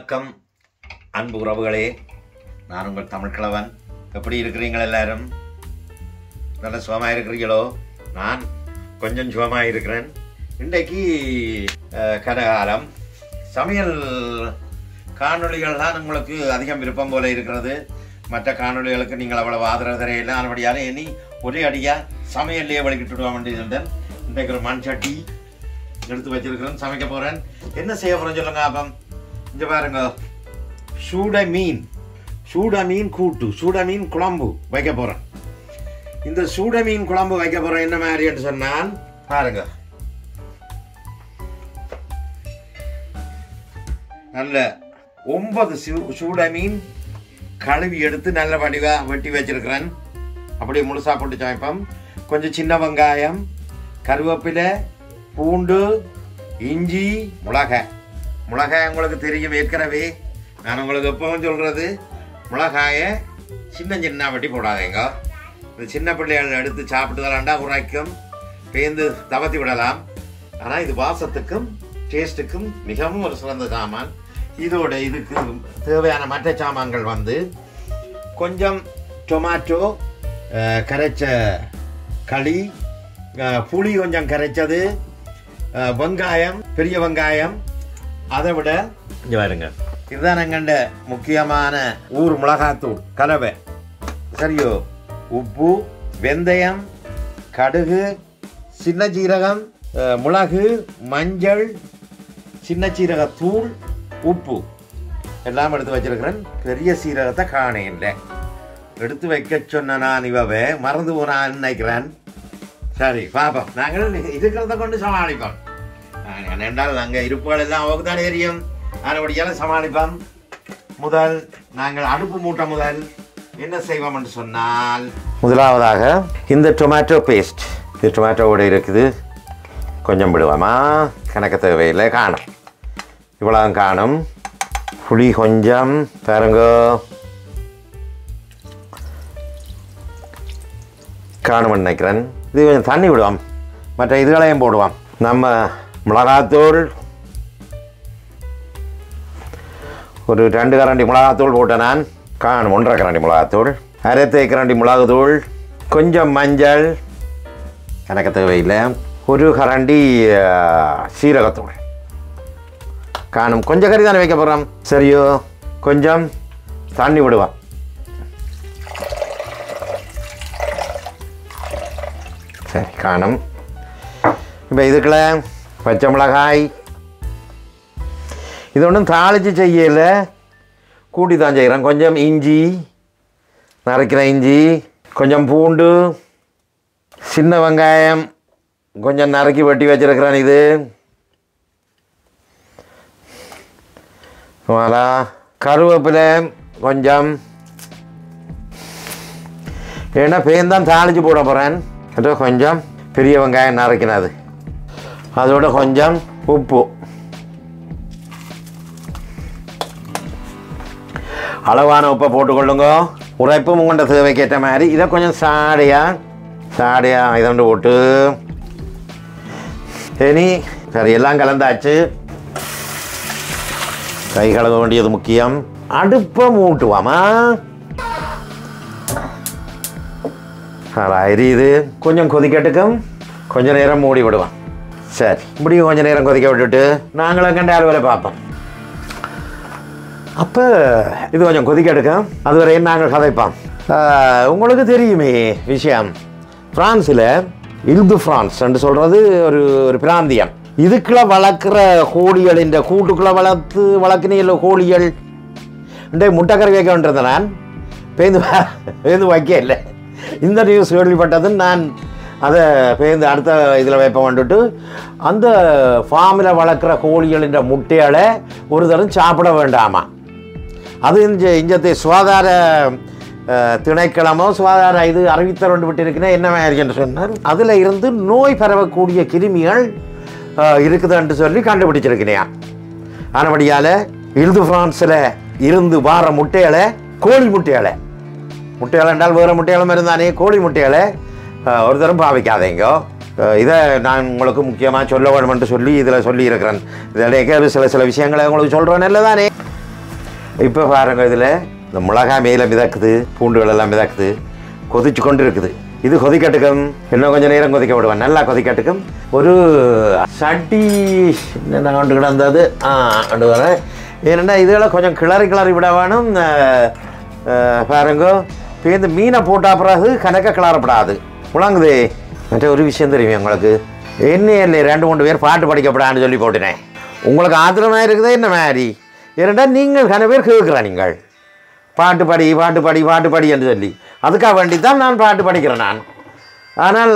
வணக்கம் அன்பு உறவுகளே நான் உங்கள் தமிழ்கிழவன் எப்படி இருக்கிறீங்கள் எல்லாரும் நல்ல சுகமாக இருக்கிறீங்களோ நான் கொஞ்சம் சுகமாக இருக்கிறேன் இன்றைக்கு அஹ், கனகாலம் சமையல் காணொளிகள் தான் உங்களுக்கு அதிகம் விருப்பம் போல இருக்கிறது மற்ற காணொளிகளுக்கு நீங்கள் அவ்வளவு ஆதரவு தரையில்லை அதனுடையால இனி ஒரே அடியாக சமையல்லையே வலிக்கிட்டு விடுவோம் வேண்டியது இன்றைக்கு ஒரு மண் சட்டி எடுத்து வச்சிருக்கிறேன் சமைக்க போறேன் என்ன செய்ய போறேன் சொல்லுங்க அப்பம் இங்க பாருங்க சூட மீன் சூட மீன் கூட்டு சூட மீன் குழம்பு வைக்க போறேன் இந்த சூட மீன் குழம்பு வைக்க போறேன் என்ன மாதிரி என்று சொன்னால் பாருங்க நல்ல ஒன்பது சூ- சூட மீன் கழுவி எடுத்து நல்ல வடிவா வெட்டி வச்சிருக்கிறேன் அப்படியே முழுசா போட்டு சமைப்போம் கொஞ்சம் சின்ன வெங்காயம் கருவேப்பிலை பூண்டு இஞ்சி மிளகாய் மிளகாய் உங்களுக்கு தெரியும் ஏற்கனவே நான் உங்களுக்கு எப்பவும் சொல்றது மிளகாயை சின்ன சின்ன வெட்டி போடாதீங்க இந்த சின்ன பிள்ளைகள் எடுத்து சாப்பிட்டு தராண்டா உரைக்கும் பேந்து தவத்தி விடலாம் ஆனால் இது வாசத்துக்கும் டேஸ்ட்டுக்கும் மிகவும் ஒரு சிறந்த சாமான் இதோட இதுக்கு தேவையான மற்ற சாமான்கள் வந்து கொஞ்சம் டொமாட்டோ அஹ், கரைச்ச களி அஹ், புளி கொஞ்சம் கரைச்சது அஹ், வெங்காயம் பெரிய வெங்காயம் அதை விட இங்க பாருங்க இதுதான் எங்கண்ட முக்கியமான ஊர் மிளகாத்தூள் கலவை சரியோ உப்பு வெந்தயம் கடுகு சின்ன சீரகம் அஹ், மிளகு மஞ்சள் சின்ன சீரகத்தூள் உப்பு எல்லாம் எடுத்து வச்சிருக்கிறேன் பெரிய சீரகத்தை காணேன் இல்லை எடுத்து வைக்க சொன்ன நான் இவவே மறந்து போனான்னு நினைக்கிறேன் சரி பாப்போம் நாங்கள் இருக்கிறத கொண்டு சமாளிப்போம் நான் என்றால் அங்கே இருப்புகள் எல்லாம் அவருக்கு தான் தெரியும் அதனுடையாலும் சமாளிப்போம் முதல் நாங்கள் அடுப்பு மூட்டை முதல் என்ன செய்வோம் என்று சொன்னால் முதலாவதாக இந்த டொமேட்டோ பேஸ்ட் இது டொமேட்டோவோட இருக்குது கொஞ்சம் விடுவோமா கணக்கு தேவையில்லை காணும் இவ்வளவு காணும் புளி கொஞ்சம் பாருங்க காணும்னு நினைக்கிறேன் இது கொஞ்சம் தண்ணி விடுவோம் மற்ற இதுகளையும் போடுவோம் நம்ம மிளகாத்தூள் ஒரு ரெண்டு கரண்டி மிளகாத்தூள் போட்டேன் நான் காணும் ஒன்றரை கரண்டி மிளகாத்தூள் அரை தேக்கரண்டி மிளகுத்தூள் கொஞ்சம் மஞ்சள் எனக்கு தேவையில்லை ஒரு கரண்டி அஹ், சீரகத்தூள் காணும் கொஞ்சம் கறி தானே வைக்க போகிறோம் சரியோ கொஞ்சம் தண்ணி விடுவோம் சரி காணும் இப்போ இதுக்குள்ள பச்சை மிளகாய் இது ஒன்றும் தாளித்து செய்யல கூட்டி தான் செய்கிறேன் கொஞ்சம் இஞ்சி நரைக்கிற இஞ்சி கொஞ்சம் பூண்டு சின்ன வெங்காயம் கொஞ்சம் நறுக்கி வெட்டி வச்சிருக்கிறேன் இது வாலா கருவேப்பிலை கொஞ்சம் ஏன்னா பேந்தான் தாளித்து போட போகிறேன் அதோ கொஞ்சம் பெரிய வெங்காயம் நறுக்கினது அதோட கொஞ்சம் உப்பு அளவான உப்பை போட்டுக்கொள்ளுங்க உரைப்பும் உங்கள்ட தேவைக்கு ஏற்ற மாதிரி இதை கொஞ்சம் சாடையா சாடையா இதை வந்து போட்டு இனி சரி எல்லாம் கலந்தாச்சு கை கழுவ வேண்டியது முக்கியம் அடுப்பை மூட்டுவாமா எரியுது கொஞ்சம் கொதிக்கட்டுக்கும் கொஞ்ச நேரம் மூடி விடுவோம் சரி இப்படியும் கொஞ்ச நேரம் கொதிக்க விட்டுட்டு நாங்களும் கண்ட அலுவலை பார்ப்போம் அப்போ இது கொஞ்சம் கொதிக்கெடுக்கும் அதுவரையும் நாங்கள் கதைப்போம் ஆஹ், உங்களுக்கு தெரியுமே விஷயம் பிரான்ஸில் இல்து பிரான்ஸ் என்று சொல்கிறது ஒரு ஒரு பிராந்தியம் இதுக்குள்ள வளர்க்குற கோழிகளின் கூட்டுக்குள்ள வளர்த்து வளர்க்கின கோழிகள் இன்றைய முட்டைக்கறி வைக்க வேண்டியிருந்தேன் நான் பேந்து பேந்து வைக்க இல்லை இந்த நியூஸ் கேள்விப்பட்டது நான் அதை பேந்து அடுத்த இதில் வைப்ப வந்துட்டு அந்த ஃபார்மில் வளர்க்குற கோழிகளின் முட்டைகளை ஒரு தரம் சாப்பிட வேண்டாமா அது இந்த இஞ்சத்தை சுகாதார அஹ், திணைக்களமோ சுகாதார இது அறிவித்தல் விட்டு இருக்குன்னா என்ன மாதிரி என்று சொன்னார் அதில் இருந்து நோய் பரவக்கூடிய கிருமிகள் அஹ், இருக்குதுன்னு சொல்லி கண்டுபிடிச்சிருக்கிறேன் ஆனபடியால் இல்து பிரான்ஸில் இருந்து வார முட்டைகளை கோழி முட்டைகளை முட்டைகளை என்றால் வேறு முட்டைகளும் இருந்தானே கோழி முட்டைகளை அஹ், ஒரு தரம் பாவிக்காதீங்க அஹ், இதை நான் உங்களுக்கு முக்கியமாக சொல்ல வேணுமென்று சொல்லி இதில் சொல்லி இருக்கிறேன் இதில் சில சில விஷயங்களை உங்களுக்கு சொல்கிறேன் இல்லைதானே இப்போ பாருங்க இதில் இந்த மிளகாய் மேலே மிதக்குது பூண்டுகள் எல்லாம் மிதக்குது கொதிச்சு கொண்டு இருக்குது இது கொதிக்கட்டுக்கும் இன்னும் கொஞ்சம் நேரம் கொதிக்க விடுவேன் நல்லா கொதிக்கட்டுக்கும் ஒரு சட்டி என்ன கொண்டு கிடந்தது ஆ கொண்டு வரேன் ஏன்னா இதெல்லாம் கொஞ்சம் கிளறி கிளறி விட வேணும் அஹ், அஹ், பாருங்க இப்போ இந்த மீனை போட்டா பிறகு கணக்க கிளறப்படாது முழங்குதே மற்ற ஒரு விஷயம் தெரியும் உங்களுக்கு என்ன இல்லை ரெண்டு மூணு பேர் பாட்டு படிக்கப்படான்னு சொல்லி போட்டுனேன் உங்களுக்கு ஆத்திரமாக இருக்குதே என்ன மாதிரி ஏனெண்டா நீங்கள் கன பேர் கேட்குறா நீங்கள் பாட்டு படி பாட்டு படி பாட்டு படி என்று சொல்லி அதுக்காக வேண்டி தான் நான் பாட்டு படிக்கிறேன் நான் ஆனால்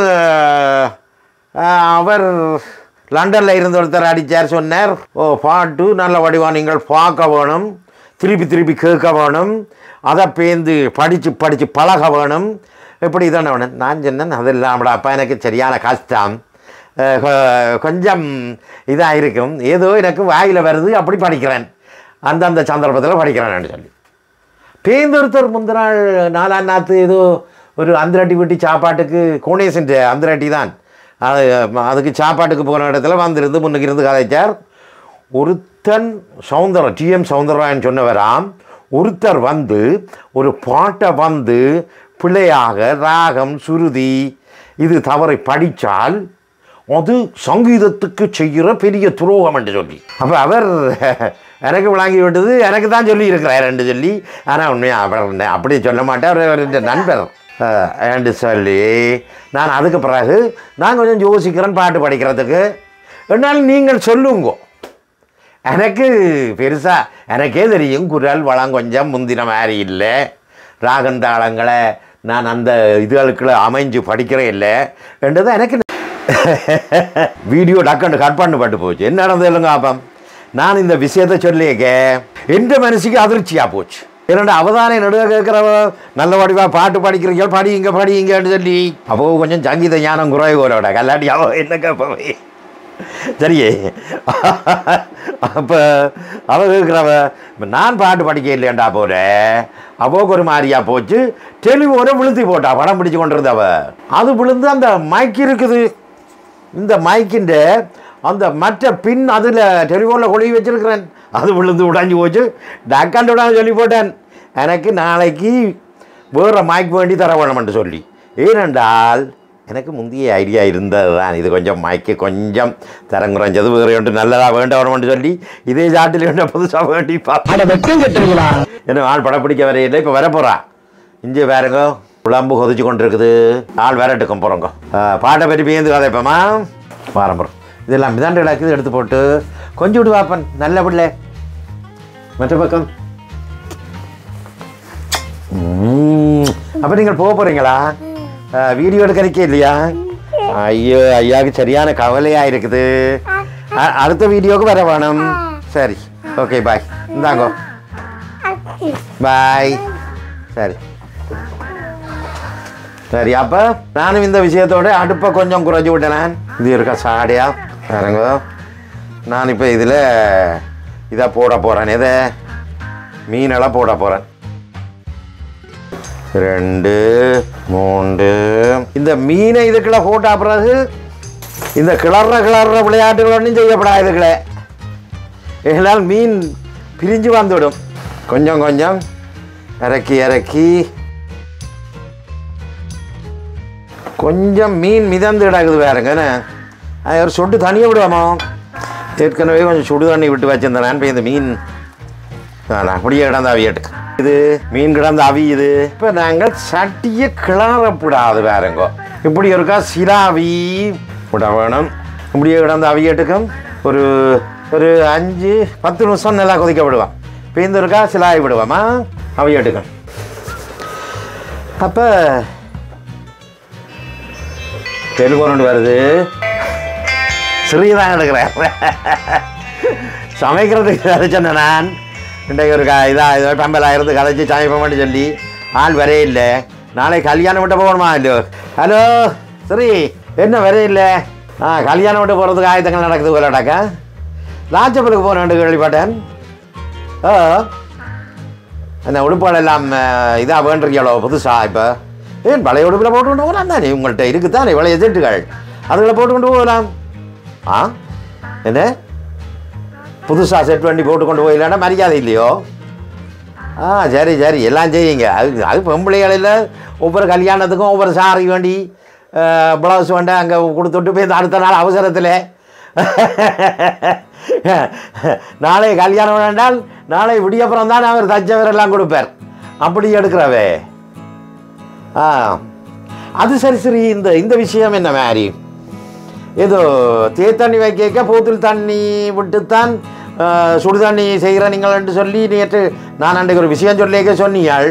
அஹ், அவர் லண்டனில் இருந்த ஒருத்தர் அடித்தார் சொன்னார் ஓ பாட்டு நல்ல வடிவா நீங்கள் பார்க்க வேணும் திருப்பி திருப்பி கேட்க வேணும் அதை பேந்து படித்து படித்து பழக வேணும் இப்படி தானே வேணும் நான் சொன்னேன் அதெல்லாம் அப்பா எனக்கு சரியான கஷ்டம் அஹ், கொ- கொஞ்சம் இதாக இருக்கும் ஏதோ எனக்கு வாயில் வருது அப்படி படிக்கிறேன் அந்தந்த சந்தர்ப்பத்தில் படிக்கிறேன்னு சொல்லி பேந்தொருத்தர் முந்தின நாள் நாலாம் நாத்து ஏதோ ஒரு அந்திரட்டி வீட்டு சாப்பாட்டுக்கு கோணேசன் அந்திரட்டி தான் அது அதுக்கு சாப்பாட்டுக்கு போன இடத்துல வந்திருந்து முன்னுக்கு இருந்து கதைச்சார் ஒருத்தன் சவுந்தரம் டிஎம் சவுந்தரராயன் சொன்னவராம் ஒருத்தர் வந்து ஒரு பாட்டை வந்து பிள்ளையாக ராகம் சுருதி இது தவறை படித்தால் அது சங்கீதத்துக்கு செய்கிற பெரிய துரோகம் என்று சொல்லி அப்போ அவர் எனக்கு விளங்கி விட்டது எனக்கு தான் சொல்லி இருக்கிறார் என்று சொல்லி ஆனால் உண்மையாக அவர் அப்படி சொல்ல மாட்டார் அவர் என் நண்பர் அஹ், என்று சொல்லி நான் அதுக்கு பிறகு நான் கொஞ்சம் யோசிக்கிறேன் பாட்டு படிக்கிறதுக்கு என்னால் நீங்கள் சொல்லுங்க எனக்கு பெருசாக எனக்கே தெரியும் குரல் வளம் கொஞ்சம் முந்தின மாதிரி இல்லை ராகந்தாளங்களை நான் அந்த இதுகளுக்குள்ள அமைஞ்சு படிக்கிறேன் இல்லை என்றது எனக்கு வீடியோ டக்குன்னு கட் பண்ணப்பட்டு போச்சு என்ன நடந்தது இல்லைங்க அப்பம் நான் இந்த விஷயத்தை சொல்லியிருக்க எந்த மனசுக்கு அதிர்ச்சியாக போச்சு இரண்டு அவதானே நடுக கேட்குறவ நல்ல வடிவா பாட்டு படிக்கிறீங்க படிங்க படிங்கன்னு சொல்லி அப்போ கொஞ்சம் சங்கீத ஞானம் குறைவு போலோட கல்லாட்டி அவ என்ன கேட்பவே சரியே அப்போ அவ கேட்குறவ இப்ப நான் பாட்டு படிக்க இல்லையாண்டா போல அவோக்கு ஒரு மாதிரியா போச்சு டெலிஃபோனை விழுத்தி போட்டா படம் பிடிச்சு கொண்டு இருந்தவ அது விழுந்து அந்த மைக் இருக்குது இந்த மைக்கின்ற அந்த மற்ற பின் அதில் டெலிஃபோனில் கொழுவி வச்சிருக்கிறேன் அது விழுந்து உடைஞ்சு போச்சு டக்காண்டு விடாம சொல்லி போட்டேன் எனக்கு நாளைக்கு வேறு மைக் வேண்டி தர வேணும்னு சொல்லி ஏனென்றால் எனக்கு முந்தைய ஐடியா இருந்தது தான் இது கொஞ்சம் மைக்கு கொஞ்சம் தரம் குறைஞ்சது வேறு ஒன்று நல்லதாக வேண்ட வரணும்னு சொல்லி இதே சாட்டில் வேண்ட புதுசாக வேண்டி பார்ப்பேன் அட வெட்கம் கட்டுறீங்களா என்ன ஆள் படம் பிடிக்க வரையில்லை இப்போ வர போகிறா இங்கே வேறுங்க குழம்பு கொதிச்சு கொண்டு இருக்குது ஆள் விரட்டுக்கும் போகிறோங்க பாட்டை பற்றி பேந்து கதைப்போமா பாரம்பரம் இதெல்லாம் மிதாண்டு இருக்குது எடுத்து போட்டு கொஞ்சம் விடு வாப்பன் நல்ல பிள்ளை மற்ற பக்கம் அப்போ நீங்கள் போக போகிறீங்களா வீடியோ எடுக்கறக்கே இல்லையா ஐயோ ஐயாவுக்கு சரியான கவலையாக இருக்குது அ- அடுத்த வீடியோவுக்கு வர வேணும் சரி ஓகே பாய் இந்தாங்கோ பாய் சரி சரி அப்போ நானும் இந்த விஷயத்தோட அடுப்பை கொஞ்சம் குறைச்சி விட்டேன் இது இருக்கா சாடியா பாருங்க நான் இப்போ இதில் இதை போட போகிறேன் இதை மீனெல்லாம் போட போகிறேன் ரெண்டு மூன்று இந்த மீனை இதுக்குள்ள போட்ட பிறகு இந்த கிளற கிளற விளையாட்டுகள் ஒன்றும் செய்யப்படாது இதுக்குள்ள இதனால் மீன் பிரிஞ்சு வந்துவிடும் கொஞ்சம் கொஞ்சம் இறக்கி இறக்கி கொஞ்சம் மீன் மிதந்து கிடக்குது வேறுங்க என்ன? அது ஒரு சொட்டு தண்ணியை விடுவாமோ ஏற்கனவே கொஞ்சம் சுடு தண்ணி விட்டு வச்சிருந்தேன் இப்போ இந்த மீன் நான் அப்படியே கிடந்த அவியட்டு இது மீன் கிடந்த அவியுது இப்போ நாங்கள் சட்டியை கிளறப்படாது வேறங்கோ இப்படி இருக்கா சிலாவி விட வேணும் இப்படியே கிடந்த அவியட்டுக்கும் ஒரு ஒரு அஞ்சு பத்து நிமிஷம் நல்லா கொதிக்க விடுவான் இப்போ இருக்கா சிலாவி விடுவாமா அவியட்டுக்கும் அப்போ தெலுங்கு வருது சிறியதான் எடுக்கிறேன் சமைக்கிறதுக்கு கதைச்சேன் நான் இன்றைக்கு ஒரு க இதாக இதோ பம்பலாயிரத்து கதைச்சி சமைப்போம்னு சொல்லி ஆள் வரே இல்லை நாளை கல்யாணம் விட்டு போகணுமா இல்லையோ ஹலோ சரி என்ன வரே இல்லை ஆ கல்யாணம் விட்டு போகிறதுக்கு ஆயத்தங்கள் நடக்குது போலடாக்கா லாச்சப்பலுக்கு போகிறேன் கேள்விப்பட்டேன் ஓ அந்த உடுப்பாடு எல்லாம் இதாக வேண்டிருக்கியாளோ புதுசா இப்போ ஏன் பழைய உடுப்பில் போட்டு கொண்டு போகலாம் தானே உங்கள்கிட்ட இருக்குதானே பழைய செட்டுகள் அதுகளை போட்டு கொண்டு போகலாம் ஆ என்ன புதுசாக செட் வண்டி போட்டு கொண்டு போயிடலான்னா மரியாதை இல்லையோ ஆ சரி சரி எல்லாம் செய்யுங்க அது அது பொம்பளைகளில் ஒவ்வொரு கல்யாணத்துக்கும் ஒவ்வொரு சாரி வேண்டி ப்ளவுஸ் வேண்டி அங்கே கொடுத்துட்டு போய் அடுத்த நாள் அவசரத்தில் நாளை கல்யாணம் வேண்டால் நாளை விடியப்புறம் தான் அவர் தச்சவரெல்லாம் கொடுப்பார் அப்படி எடுக்கிறவே ஆ அது சரி சரி இந்த இந்த விஷயம் என்ன மாதிரி ஏதோ தேத்தண்ணி வைக்க போத்தில் தண்ணி விட்டுத்தான் ஆ, சுடு தண்ணி செய்கிற நீங்கள் என்று சொல்லி நேற்று நான் அன்றைக்கு ஒரு விஷயம் சொல்லிக்க சொன்னீங்கள்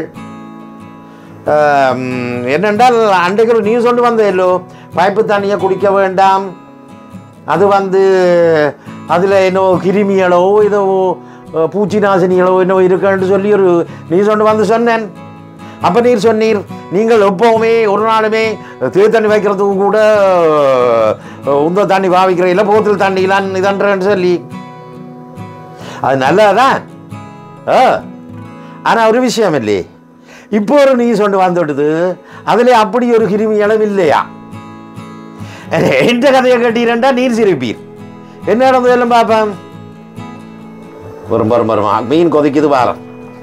ஆம், என்னென்றால் அன்றைக்கு ஒரு நியூஸ் ஒன்று வந்ததல்லோ பைப்பு தண்ணியை குடிக்க வேண்டாம் அது வந்து அதில் என்னோ கிருமிகளோ ஏதோ அஹ், பூச்சி நாசினிகளோ என்னோ இருக்குன்னு சொல்லி ஒரு நியூஸ் ஒன்று வந்து சொன்னேன் அப்போ நீர் சொன்னீர் நீங்கள் எப்பவுமே ஒரு நாளுமே தீ தண்ணி வைக்கிறதுக்கு கூட அஹ், உந்த தண்ணி பாவிக்கிற இல்லை போத்தில் தண்ணிலாம் இதன்றேன்னு சொல்லி அது நல்லதுதான் ஆ ஆனால் ஒரு விஷயம் இல்லையே இப்போ ஒரு நியூஸ் ஒன்று வந்துவிடுது அதில் அப்படி ஒரு கிருமி இடம் இல்லையா எந்த கதையை கட்டீரண்டா நீர் சிரிப்பீர் என்ன நடந்தது எல்லாம் பார்ப்பேன் வரும் வரும் வரும் மீன் கொதிக்குது வாரம்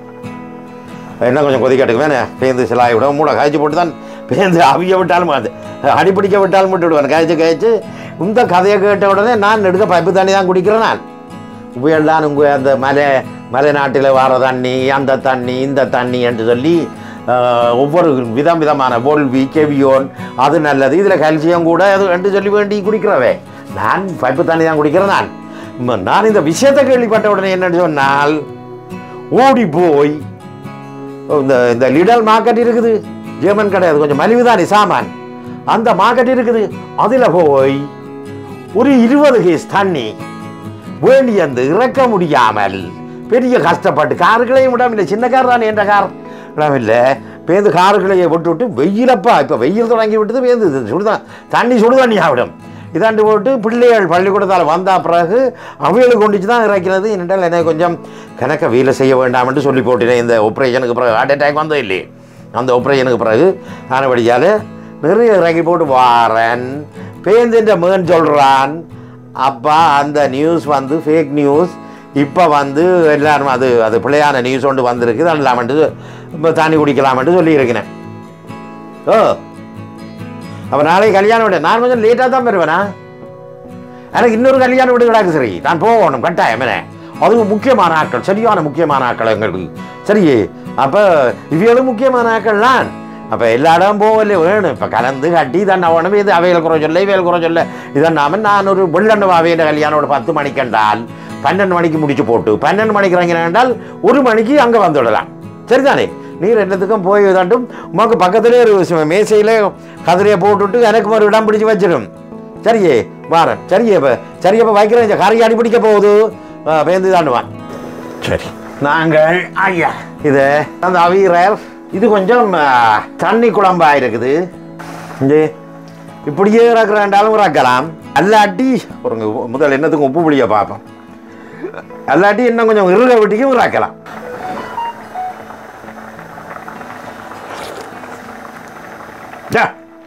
என்ன கொஞ்சம் கொதிக்கட்டுக்கு வேணே பேந்து சிலாய் விட மூளை காய்ச்சி போட்டு தான் பேந்து அவிய விட்டாலும் அது அடிப்பிடிக்க விட்டாலும் விட்டு விடுவேன் காய்ச்சி காய்ச்சி இந்த கதையை கேட்ட உடனே நான் எடுக்க பைப்பு தண்ணி தான் குடிக்கிறேன் நான் உபயெல்லாம் உங்கள் அந்த மலை மலை நாட்டில் வர தண்ணி அந்த தண்ணி இந்த தண்ணி என்று சொல்லி ஆஹ், ஒவ்வொரு விதம் விதமான போல்வி கெவியோன் அது நல்லது இதில் கால்சியம் கூட அது என்று சொல்லி வேண்டி குடிக்கிறவே நான் பைப்பு தண்ணி தான் குடிக்கிறேன் நான் ம- நான் இந்த விஷயத்தை கேள்விப்பட்ட உடனே என்னன்னு சொன்னால் ஓடி போய் இந்த இந்த லிடல் மார்க்கெட் இருக்குது ஜெர்மன் கிடையாது கொஞ்சம் மலிவுதானே சாமான் அந்த மார்க்கெட் இருக்குது அதில் போய் ஒரு இருபது கேஸ் தண்ணி வேண்டி அந்த இறக்க முடியாமல் பெரிய கஷ்டப்பட்டு காருக்களையும் விடாம இல்லை சின்ன கார் தானே என்ற கார் விடாம இல்லை பேருந்து காருக்களையே விட்டு விட்டு வெயிலப்பா இப்போ வெயில் தொடங்கி விட்டது பேருந்து சுடுதான் தண்ணி சுடு தண்ணி ஆகிடும் இதாண்டு போட்டு பிள்ளைகள் பள்ளிக்கூடத்தால் வந்த பிறகு அவைகளுக்கு கொண்டுச்சு தான் இறக்கிறது என்னென்றால் எனக்கு கொஞ்சம் கணக்க வேலை செய்ய வேண்டாம் என்று சொல்லி போட்டினேன் இந்த ஆப்ரேஷனுக்கு பிறகு ஹார்ட் அட்டாக் வந்தது இல்லையே அந்த ஆப்ரேஷனுக்கு பிறகு ஆனபடியால் நிறைய இறக்கி போட்டு வாரன் பேருந்துன்ற மேன் சொல்கிறான் அப்பா அந்த நியூஸ் வந்து ஃபேக் நியூஸ் இப்போ வந்து எல்லாரும் அது அது பிள்ளையான நியூஸ் ஒன்று வந்திருக்கு தள்ளலாமென்று இப்போ தண்ணி குடிக்கலாமென்று சொல்லியிருக்கிறேன் ஓ அப்போ நாளைக்கு கல்யாணம் விட நான் கொஞ்சம் லேட்டாக தான் வருவேனா எனக்கு இன்னொரு கல்யாணம் வீடு கிடக்கு சரி நான் போகணும் கட்டாயம் என்ன அதுவும் முக்கியமான ஆட்கள் சரியான முக்கியமான ஆட்கள் எங்களுக்கு சரி அப்போ இவைகளும் முக்கியமான ஆட்கள் தான் அப்போ எல்லா இடம் போகல வேணும் இப்போ கலந்து கட்டி தான் அவனும் இது அவையில் குறை சொல்ல இவையில் குறை சொல்ல இதன்னாம நான் ஒரு வெள்ளண்டு அவையில் கல்யாணம் ஒரு பத்து மணிக்கு என்றால் பன்னெண்டு மணிக்கு முடிச்சு போட்டு பன்னெண்டு மணிக்கு இறங்கினா என்றால் ஒரு மணிக்கு அங்கே வந்துவிடலாம் சரிதானே நீர் என்னத்துக்கும் போய் தாண்டும் உமக்கு பக்கத்துலேயே ஒரு சி- மேசையில கதிரையை போட்டுவிட்டு எனக்கு ஒரு இடம் பிடிச்சு வச்சிடும் சரியே வாரேன் சரியே இப்போ சரியே இப்போ வைக்கிறேன் இந்த கரையை அடிப்பிடிக்க போகுது ஆ, பேந்து தாண்டுவான் சரி நாங்கள் ஐயா இது அந்த அவியர் இது கொஞ்சம் ஆ, தண்ணி குழம்பா இருக்குது இங்கே இப்படியே இறக்குறாண்டாலும் இறக்கலாம் அல்லாட்டி ஒரு முதல் என்னத்துக்கும் உப்பு புளிய பார்ப்போம் அல்லாட்டி இன்னும் கொஞ்சம் இறுக விட்டிக்கும் இறக்கலாம் டா.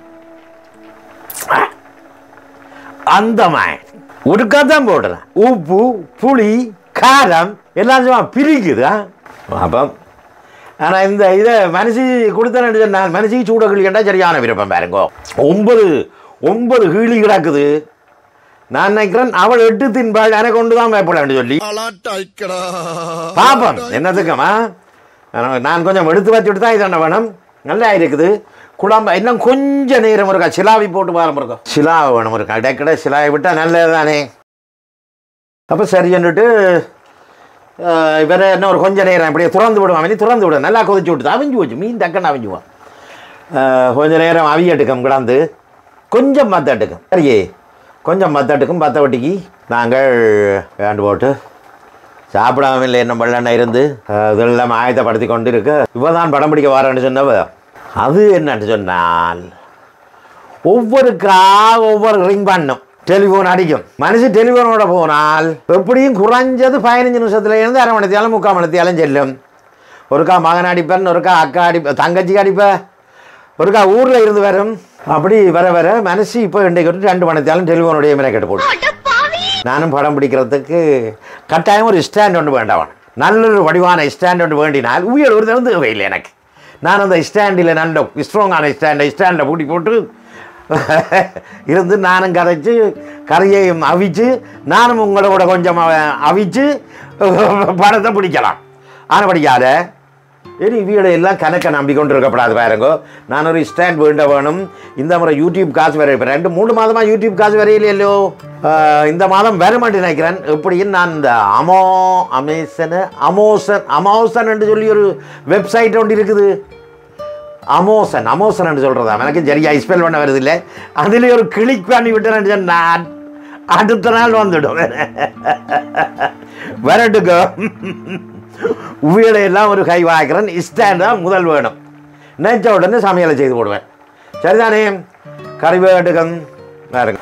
அந்த மாதிரி ஒருக்கா தான் போடுறேன் உப்பு புளி காரம் எல்லாம் சும்மா பிரிக்குது ஆ? அப்போ ஆனால் இந்த இதை மனசு கொடுத்தேன்னு சொன்னால் மனசுக்கு சூட கிளி கண்டா சரியான விருப்பம் பாருங்க ஒன்பது ஒன்பது கிளி கிடக்குது நான் நினைக்கிறேன் அவள் எட்டு தின்பாள் எனக்கு கொண்டு தான் வைப்படான்னு சொல்லி அலாட்டாய்க்கடா பாப்போம் என்னத்துக்குமா நான் நான் கொஞ்சம் எடுத்து வச்சுட்டு தான் இதாண்ட வேணும் நல்லா இருக்குது குழம்பு இன்னும் கொஞ்ச நேரம் இருக்கா சிலாவி போட்டு பாரம் இருக்கும் சிலாவை வேணும் இருக்கா இடைக்கிட சிலாவை விட்டால் நல்லது தானே அப்போ சரின்னுட்டு இவரை என்ன ஒரு கொஞ்ச நேரம் அப்படியே திறந்து விடுவான் நீ திறந்து விடு நல்லா கொதிச்சு விட்டு அவிஞ்சு போச்சு மீன் டக்குன்னு அவிஞ்சுவான் அஹ், கொஞ்ச நேரம் அவியட்டுக்கும் கிடந்து கொஞ்சம் மத்தட்டுக்கும் சரியே கொஞ்சம் மத்தட்டுக்கும் பத்த வட்டிக்கு நாங்கள் வேண்டு போட்டு சாப்பிடாம இல்லை என்ன வெள்ளெண்ணெய் இருந்து அஹ், இதெல்லாம் ஆயத்தப்படுத்தி கொண்டு இருக்கு இவ தான் படம் பிடிக்க வரேன்னு சொன்னவ அது என்னன்னு சொன்னால் ஒவ்வொருக்கா ஒவ்வொரு ரிங் பண்ணும் டெலிஃபோன் அடிக்கும் மனுஷி டெலிஃபோனோட போனால் எப்படியும் குறைஞ்சது பதினஞ்சு நிமிஷத்துல இருந்து அரை மணித்தியாலும் முக்கால் மணித்தியாலும் செல்லும் ஒருக்கா மகன் அடிப்பேன் ஒருக்கா அக்கா அடிப்ப தங்கச்சிக்கு அடிப்பேன் ஒருக்கா ஊரில் இருந்து வரும் அப்படி வர வர மனசு இப்போ இன்றைக்கு ஒரு ரெண்டு மணித்தியாலும் டெலிஃபோனுடைய மேலே கெட்டு போடும் நானும் படம் பிடிக்கிறதுக்கு கட்டாயம் ஒரு ஸ்டாண்ட் ஒன்று வேண்டாம் நல்லொரு வடிவான ஸ்டாண்ட் ஒன்று வேண்டினால் உயிர் ஒரு தரம் தேவையில்லை எனக்கு நான் அந்த ஸ்டாண்டில் நல்ல ஸ்ட்ராங்கான ஸ்டாண்டை ஸ்டாண்டை பூட்டி போட்டு இருந்து நானும் கரைச்சு கரையையும் அவிச்சு நானும் உங்களோட கொஞ்சம் அ- அவிச்சு படத்தை பிடிக்கலாம் ஆனால் படிக்காத இனி வீடு எல்லாம் கணக்கை நம்பி கொண்டு இருக்கப்படாது பாருங்க நான் ஒரு ஸ்டாண்ட் வேண்ட வேணும் இந்த முறை யூடியூப் காசு வர இப்போ ரெண்டு மூணு மாதமாக யூடியூப் காசு வரையிலையோ இந்த மாதம் வர மாட்டேன் நினைக்கிறேன் எப்படின்னு நான் இந்த அமோ அமேசனு அமோசன் அமோசன் என்று சொல்லி ஒரு வெப்சைட் ஒன்று இருக்குது அமோசன் அமோசன் என்று சொல்கிறதா எனக்கு சரியா ஸ்பெல் பண்ண வருது இல்லை அதில் ஒரு கிளிக் பண்ணி விட்டேன்னு நான் அடுத்த நாள் வந்துடும் வரட்டுக்கோ உவியலையெல்லாம் ஒரு கை வாய்க்கிறேன் ஸ்டாண்ட் தான் முதல் வேணும் நினைச்ச உடனே சமையலை செய்து போடுவேன் சரிதானே கறிவேட்டுக்கம் பாருங்க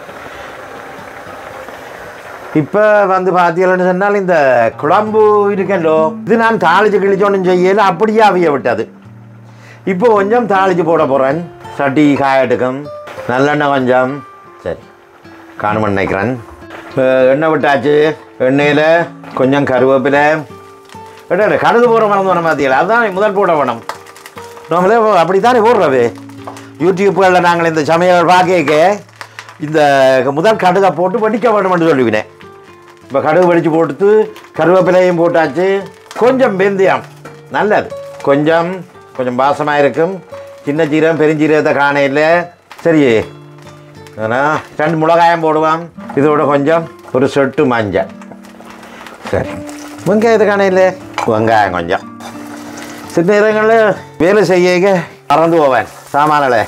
இப்போ வந்து பார்த்தீங்கன்னு சொன்னால் இந்த குழம்பு இருக்கல்லோ இது நான் தாளிச்சு கிழிச்சோன்னு செய்யல அப்படியே அவிய விட்டது இப்போ கொஞ்சம் தாளிச்சு போட போகிறேன் சட்டி காயட்டுக்கும் நல்லெண்ணெய் கொஞ்சம் சரி காணுமன் நினைக்கிறேன் இப்போ எண்ணெய் விட்டாச்சு எண்ணெயில் கொஞ்சம் கருவேப்பிலை எடா கடுகு போகிற மறந்து வர பார்த்தீங்களா அதுதான் முதல் போட வேணும் நம்மளே அப்படித்தானே போடுறது யூடியூப்புகளில் நாங்கள் இந்த சமையல் பார்க்க இந்த முதல் கடுகை போட்டு வடிக்க வேணும்னு சொல்லுவினேன் இப்போ கடுகு வடித்து போட்டு கருவேப்பிலையும் போட்டாச்சு கொஞ்சம் வெந்தயம் நல்லது கொஞ்சம் கொஞ்சம் வாசமாக இருக்கும் சின்ன சீரகம் பெருஞ்சீரகத்தை காணையில் சரி ஆனால் ரெண்டு மிளகாயம் போடுவான் இதோட கொஞ்சம் ஒரு சொட்டு மஞ்சள் சரி வெங்காயத்தை காணையில் வெங்காயம் கொஞ்சம் சில நேரங்களில் வேலை செய்ய மறந்து போவேன் சாமானில்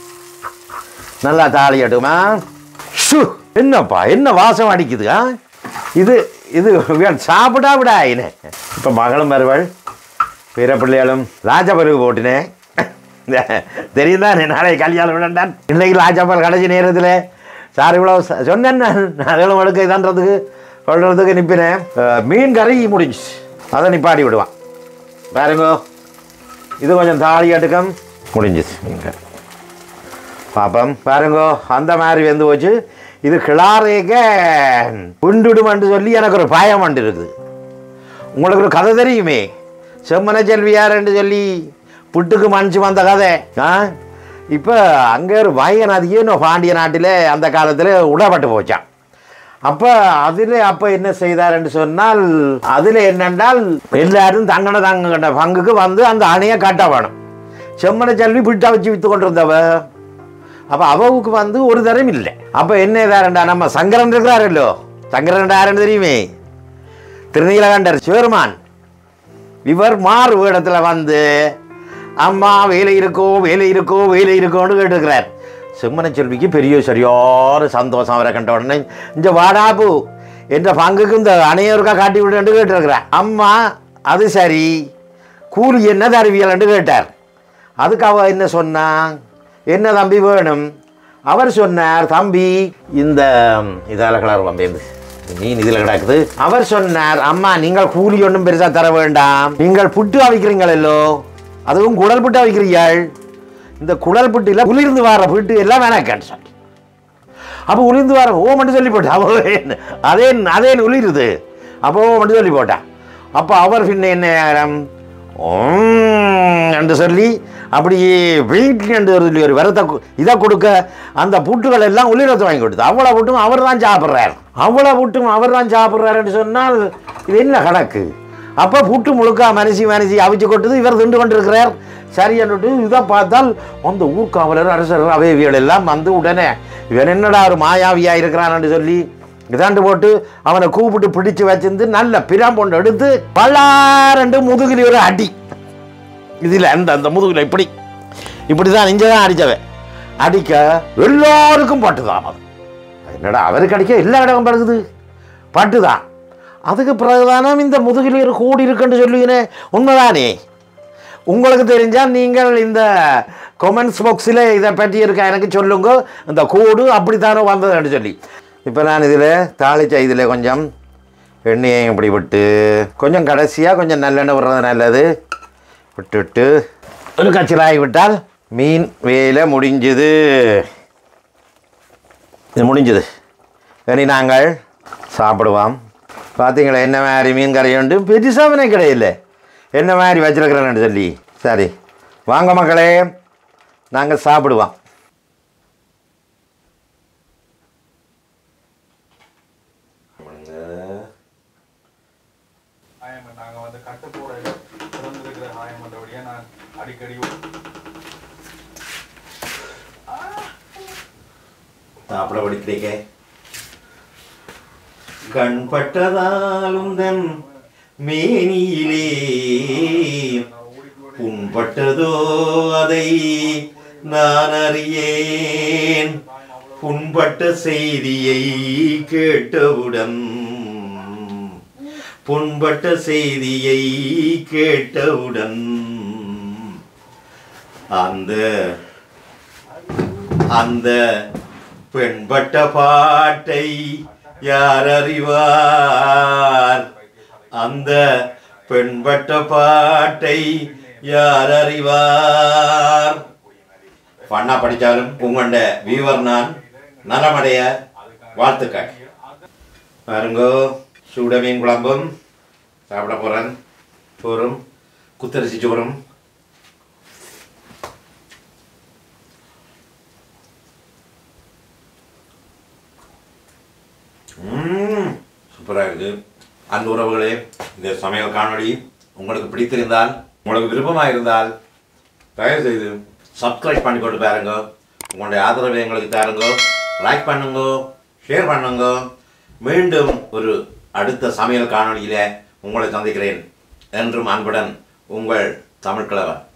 நல்லா தாலி கட்டுமா ஷு என்னப்பா என்ன வாசம் அடிக்குது ஆ இது இது வே- சாப்பிட்டா விடா இனே இப்போ மகளும் வருவள் பிற பிள்ளைகளும் ராஜபருவு போட்டினேன் தெரியும் தான் நாளை கல்யாணம் விடண்டான் இன்னைக்கு ராஜாபால் கடைசி நேரத்தில் சார் இவ்வளோ ச- சொன்னேன் நான் அதெல்லாம் எடுக்க இதான்றதுக்கு சொல்கிறதுக்கு நிற்பினேன் அஹ், மீன் கறி முடிஞ்சு அதை நிப்பாடி விடுவான் பாருங்க இது கொஞ்சம் தாலி கட்டுக்கம் முடிஞ்சிச்சு மீன் கறி பாப்பம் பாருங்க அந்த மாதிரி வெந்து போச்சு இது கிளாரேக்க குண்டுடுமென்று சொல்லி எனக்கு ஒரு பயம் ஒன்று இருக்குது உங்களுக்கு ஒரு கதை தெரியுமே செம்மன செல்வியார்ன்னு சொல்லி புட்டுக்கு மனுச்சு வந்த கதை ஆ இப்போ அங்கே ஒரு வயநாதியும் பாண்டிய நாட்டில் அந்த காலத்தில் உடப்பட்டு போச்சான் அப்போ அதில் அப்போ என்ன செய்தாருன்னு சொன்னால் அதில் என்னென்றால் எல்லாரும் தங்கன தங்கன பங்குக்கு வந்து அந்த அணையை கட்ட வேணும் செம்மன செல்வி பிட்டா வச்சு விற்று கொண்டிருந்தவ அப்போ அவவுக்கு வந்து ஒரு தரம் இல்லை அப்போ என்ன இதாரண்டா நம்ம சங்கரன் இருக்கிறாரல்லோ சங்கரன் யாருன்னு தெரியுமே திருநீலகண்டர் சிவருமான் இவர் மாறு வேடத்தில் வந்து அம்மா வேலை இருக்கோ வேலை இருக்கோ வேலை இருக்கோன்னு கேட்டுக்கிறார் செம்மன செல்விக்கு பெரிய சரியான சந்தோஷம் அவரை கண்ட உடனே இந்த வாடாப்பு என்ற பங்குக்கு இந்த அணையோருக்கா காட்டி விடுன்னு கேட்டிருக்கிறார் அம்மா அது சரி கூலி என்ன தருவியல்னு கேட்டார் அதுக்கு அவ என்ன சொன்னா என்ன தம்பி வேணும் அவர் சொன்னார் தம்பி இந்த இதால் கலர் வம்பேந்து மீன் இதில் கிடக்குது அவர் சொன்னார் அம்மா நீங்கள் கூலி ஒன்றும் பெருசாக தர வேண்டாம் நீங்கள் புட்டு அவிக்கிறீங்களோ அதுவும் குடல் புட்டு அவிக்கிறீர்கள் இந்த குடல் புட்டில் குளிர்ந்து வர புட்டு எல்லாம் வேணாக்கான்னு சொல்லி அப்போ உளிர்ந்து வர ஓ மட்டும் சொல்லி போட்டா அவ என்ன- அதே அதே உளிருது அப்போ ஓ மட்டும் சொல்லி போட்டா அப்போ அவர் பின்ன என்ன நேரம் என்று சொல்லி அப்படியே வெயிட் என்று ஒரு சொல்லி ஒரு விரத்தை கு- இதை கொடுக்க அந்த புட்டுகள் எல்லாம் உள்ளிடத்தை வாங்கி கொடுத்து அவ்வளோ புட்டும் அவர் தான் சாப்பிட்றாரு அவ்வளோ புட்டும் அவர் தான் சாப்பிட்றாருன்னு சொன்னால் இது என்ன கணக்கு அப்போ புட்டு முழுக்கா மனசி மனசி அவிச்சு கொட்டுது இவர் திண்டு கொண்டிருக்கிறார் சரி என்னட்டு இதை பார்த்தால் அந்த ஊர்காவலர் அரசர் அவைவியல் எல்லாம் வந்து உடனே இவன் என்னடா ஒரு மாயாவியா இருக்கிறான்னு சொல்லி இதாண்டு போட்டு அவனை கூப்பிட்டு பிடிச்சு வச்சிருந்து நல்ல பிராம்பொண்டு எடுத்து பல்லாரண்டு முதுகில் ஒரு அடி இதில் அந்த அந்த முதுகில் இப்படி இப்படி தான் இங்கே தான் அடித்தவன் அடிக்க எல்லாருக்கும் பட்டுதான் அது என்னடா அவருக்கு அடிக்க எல்லா இடமும் படுக்குது பட்டுதான் அதுக்கு பிறகுதானே இந்த முதுகில் ஒரு கூடி இருக்குன்னு சொல்லுவீனே உண்மைதானே உங்களுக்கு தெரிஞ்சால் நீங்கள் இந்த கொமெண்ட்ஸ் பாக்ஸில் இதை பற்றி இருக்க எனக்கு சொல்லுங்க இந்த கூடு அப்படித்தானோ வந்ததுன்னு சொல்லி இப்போ நான் இதில் தாளிச்ச இதில் கொஞ்சம் எண்ணெயையும் இப்படி விட்டு கொஞ்சம் கடைசியாக கொஞ்சம் நல்லெண்ணெய் விடுறது நல்லது விட்டுட்டு ஒரு கச்சிலாகி விட்டால் மீன் வேலை முடிஞ்சுது இது முடிஞ்சுது இனி நாங்கள் சாப்பிடுவோம் பார்த்தீங்களா என்ன மாதிரி மீன் கறி உண்டு பெருசாமனே கிடையில என்ன மாதிரி வச்சிருக்கிறேன்னு சொல்லி சரி வாங்க மக்களே நாங்கள் சாப்பிடுவோம் ஹாயமன் நாங்க வந்து கட்டுப்போட திறந்திருக்கிற ஹாயமன்றபடியே நான் அடிக்கடி சாப்பிட படிக்கிறீங்க கண் பட்டதாலும் தன் மேனியிலே புண்பட்டதோ அதை நான் அறியேன் புண்பட்ட செய்தியை கேட்டவுடன் புண்பட்ட செய்தியை கேட்டவுடன் அந்த அந்த பெண்பட்ட பாட்டை யார் அறிவார் அந்த பெண்பட்ட பாட்டை யார் அறிவார் பண்ணா படித்தாலும் உங்கள்ட வீவர் நான் நலமடைய வாழ்த்துக்கள் பாருங்கோ சூட மீன் குழம்பும் சாப்பிட போகிறேன் சோறும் குத்தரிசி சோறும் சூப்பராக இருக்குது அந்த உறவுகளே இந்த சமையல் காணொளி உங்களுக்கு பிடித்திருந்தால் உங்களுக்கு விருப்பமாக இருந்தால் தயவு செய்து சப்ஸ்கிரைப் பண்ணி கொண்டு பாருங்க உங்களுடைய ஆதரவை எங்களுக்கு தாருங்க லைக் பண்ணுங்க ஷேர் பண்ணுங்க மீண்டும் ஒரு அடுத்த சமையல் காணொளியில் உங்களை சந்திக்கிறேன் என்றும் அன்புடன் உங்கள் தமிழ் கிழவன்